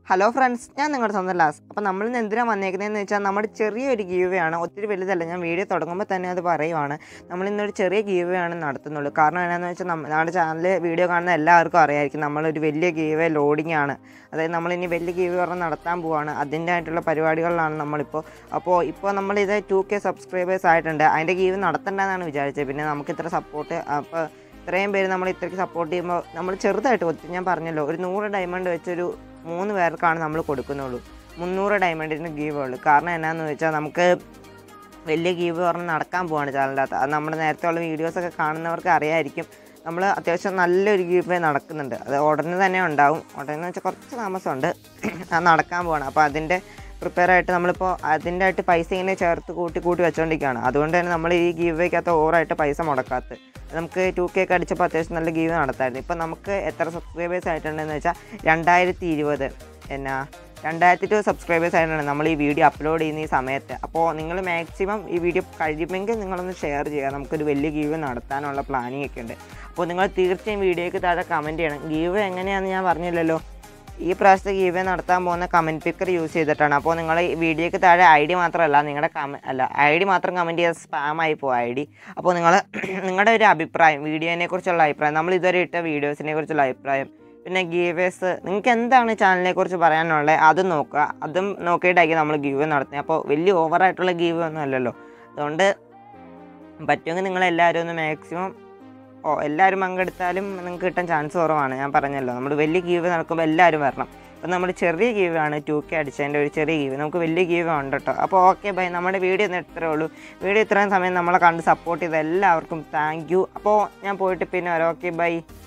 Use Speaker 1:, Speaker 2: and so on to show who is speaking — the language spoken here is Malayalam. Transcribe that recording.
Speaker 1: ഹലോ ഫ്രണ്ട്സ് ഞാൻ നിങ്ങളുടെ സ്വന്തം ലാസ് അപ്പോൾ നമ്മൾ ഇന്ന് എന്തിനാണ് വന്നേക്കുന്നതെന്ന് വെച്ചാൽ നമ്മുടെ ചെറിയൊരു ഗീവേ ആണ് ഒത്തിരി വലുതല്ല ഞാൻ വീഡിയോ തുടങ്ങുമ്പോൾ തന്നെ അത് പറയുവാണ് നമ്മൾ ഇന്നൊരു ചെറിയ ഗീവേ ആണ് നടത്തുന്നുള്ളൂ കാരണം എന്നാന്ന് വെച്ചാൽ നമ്മ- നമ്മുടെ ചാനൽ വീഡിയോ കാണുന്ന എല്ലാവർക്കും അറിയായിരിക്കും നമ്മളൊരു വലിയ ഗീവേ ലോഡിംഗ് ആണ് അതായത് നമ്മളിനി വലിയ ഗീവേ പറഞ്ഞ് നടത്താൻ പോവാണ് അതിൻ്റെ ആയിട്ടുള്ള പരിപാടികളിലാണ് നമ്മളിപ്പോൾ അപ്പോൾ ഇപ്പോൾ നമ്മളിത് ടു കെ സബ്സ്ക്രൈബേഴ്സ് ആയിട്ടുണ്ട് അതിൻ്റെ ഗീവ് നടത്തണ്ടെന്നാണ് വിചാരിച്ചത് പിന്നെ നമുക്ക് ഇത്ര സപ്പോർട്ട് അപ്പോൾ ഇത്രയും പേര് നമ്മൾ ഇത്രയ്ക്ക് സപ്പോർട്ട് ചെയ്യുമ്പോൾ നമ്മൾ ചെറുതായിട്ട് ഒത്തിരി ഞാൻ പറഞ്ഞല്ലോ ഒരു നൂറ് ഡയമണ്ട് വെച്ചൊരു മൂന്ന് പേർക്കാണ് നമ്മൾ കൊടുക്കുന്നുള്ളൂ മുന്നൂറ് ഡയമണ്ടിന് ഗീവ് ഉള്ളൂ കാരണം എന്നാന്ന് വെച്ചാൽ നമുക്ക് വലിയ ഗീവ് പറഞ്ഞ് നടക്കാൻ പോവാണ് ചാനലിൻ്റെ അകത്ത് അത് നമ്മുടെ നേരത്തെ ഉള്ള വീഡിയോസൊക്കെ കാണുന്നവർക്ക് അറിയായിരിക്കും നമ്മൾ അത്യാവശ്യം നല്ലൊരു ഗീവ് നടക്കുന്നുണ്ട് അത് ഉടനെ തന്നെ ഉണ്ടാവും ഉടനെ എന്ന് വെച്ചാൽ കുറച്ച് താമസമുണ്ട് അത് നടക്കാൻ പോവാണ് അപ്പോൾ അതിൻ്റെ പ്രിപ്പയർ ആയിട്ട് നമ്മളിപ്പോൾ അതിൻ്റെ ആയിട്ട് പൈസ ഇങ്ങനെ ചേർത്ത് കൂട്ടി കൂട്ടി വെച്ചുകൊണ്ടിരിക്കുകയാണ് അതുകൊണ്ട് തന്നെ നമ്മൾ ഈ ഗീവേക്കകത്ത് ഓവറായിട്ട് പൈസ മുടക്കാത്തത് നമുക്ക് ടു കെ ഒക്കെ അടിച്ചപ്പോൾ അത്യാവശ്യം നല്ല ഗീവ് നടത്തായിരുന്നു ഇപ്പം നമുക്ക് എത്ര സബ്സ്ക്രൈബേഴ്സ് ആയിട്ടുണ്ടെന്ന് വെച്ചാൽ രണ്ടായിരത്തി ഇരുപത് എന്നാ രണ്ടായിരത്തി ടു സബ്സ്ക്രൈബേഴ്സ് ആയിട്ടാണ് നമ്മൾ ഈ വീഡിയോ അപ്ലോഡ് ചെയ്യുന്ന ഈ സമയത്ത് അപ്പോൾ നിങ്ങൾ മാക്സിമം ഈ വീഡിയോ കഴിയുമെങ്കിൽ നിങ്ങളൊന്ന് ഷെയർ ചെയ്യുക നമുക്കൊരു വലിയ ഗീവ് നടത്താനുള്ള പ്ലാനിങ് ഒക്കെ ഉണ്ട് അപ്പോൾ നിങ്ങൾ തീർച്ചയായും വീഡിയോയ്ക്ക് താഴെ കമൻറ്റ് ചെയ്യണം ഗീവ് എങ്ങനെയാണെന്ന് ഞാൻ പറഞ്ഞില്ലല്ലോ ഈ പ്രാവശ്യത്തെ ഗീവ് നടത്താൻ പോകുന്ന കമൻറ്റ് പിക്കർ യൂസ് ചെയ്തിട്ടാണ് അപ്പോൾ നിങ്ങൾ ഈ വീഡിയോയ്ക്ക് താഴെ ഐ ഡി മാത്രമല്ല നിങ്ങളുടെ കമ അല്ല ഐ ഡി മാത്രം കമൻറ്റ് ചെയ്ത് സ്പാം ആയി പോകും ഐ ഡി അപ്പോൾ നിങ്ങൾ നിങ്ങളുടെ ഒരു അഭിപ്രായം വീഡിയോനെ കുറിച്ചുള്ള അഭിപ്രായം നമ്മൾ ഇതുവരെ ഇട്ട വീഡിയോസിനെ കുറിച്ചുള്ള അഭിപ്രായം പിന്നെ ഗീവേഴ്സ് നിങ്ങൾക്ക് എന്താണ് ചാനലിനെ കുറിച്ച് പറയാനുള്ളത് അതും നോക്കുക അതും നോക്കിയിട്ടായിരിക്കും നമ്മൾ ഗീവ് നടത്തുന്നത് അപ്പോൾ വലിയ ഓവറായിട്ടുള്ള ഗീവ് ഒന്നും അല്ലല്ലോ അതുകൊണ്ട് പറ്റുമെങ്കിൽ നിങ്ങളെല്ലാവരും ഒന്ന് മാക്സിമം ഓ എല്ലാവരും പങ്കെടുത്താലും നിങ്ങൾക്ക് കിട്ടാൻ ചാൻസ് കുറവാണ് ഞാൻ പറഞ്ഞല്ലോ നമ്മൾ വലിയ ഗീവ് നടക്കുമ്പോൾ എല്ലാവരും വരണം അപ്പം നമ്മൾ ചെറിയ ഗീവ് ആണ് ടു കെ അടിച്ചതിൻ്റെ ഒരു ചെറിയ ഗീവ് നമുക്ക് വലിയ ഗീവ് ഉണ്ട് കേട്ടോ അപ്പോൾ ഓക്കെ ബൈ നമ്മുടെ വീഡിയോ ഇന്ന് ഇത്രേ ഉള്ളൂ വീഡിയോ ഇത്രയും സമയം നമ്മളെ കണ്ട് സപ്പോർട്ട് ചെയ്ത എല്ലാവർക്കും താങ്ക് യു അപ്പോൾ ഞാൻ പോയിട്ട് പിന്നെ വരാം ഓക്കെ ബൈ